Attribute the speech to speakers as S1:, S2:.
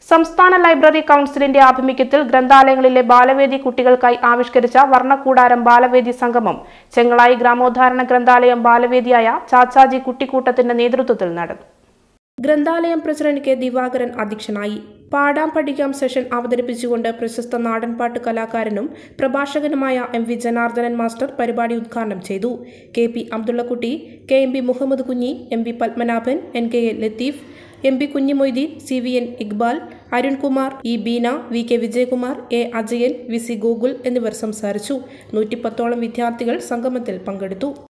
S1: സംസ്ഥാന ലൈബ്രറി കൗൺസിലിന്റെ ആഭിമുഖ്യത്തിൽ ഗ്രന്ഥാലയങ്ങളിലെ ബാലവേദി കുട്ടികൾക്കായി ആവിഷ്കരിച്ച വർണ്ണക്കൂടാരം ബാലവേദി സംഗമം ചെങ്ങളായി ഗ്രാമോദ്ധാരണ ഗ്രന്ഥാലയം ബാലവേദിയായ ചാച്ചാജി കുട്ടിക്കൂട്ടത്തിന്റെ നേതൃത്വത്തിൽ നടന്നു ഗ്രന്ഥാലയം പ്രസിഡന്റ് കെ ദിവാകരൻ അധ്യക്ഷനായി പാടാം പഠിക്കാം സെഷൻ അവതരിപ്പിച്ചുകൊണ്ട് പ്രശസ്ത നാടൻപാട്ട് കലാകാരനും പ്രഭാഷകനുമായ എം വി ജനാർദ്ദനൻ മാസ്റ്റർ പരിപാടി ഉദ്ഘാടനം ചെയ്തു K P Abdullakutty K M P Muhammad Kunhi M P Padmanabhan N K A Latheef M P Kunhimoideen C V N Iqbal Arunkumar E Beena V K Vijayakumar A Ajayan V C Gokul എന്നിവർ സംസാരിച്ചു നൂറ്റിപ്പത്തോളം വിദ്യാർത്ഥികൾ സംഗമത്തിൽ പങ്കെടുത്തു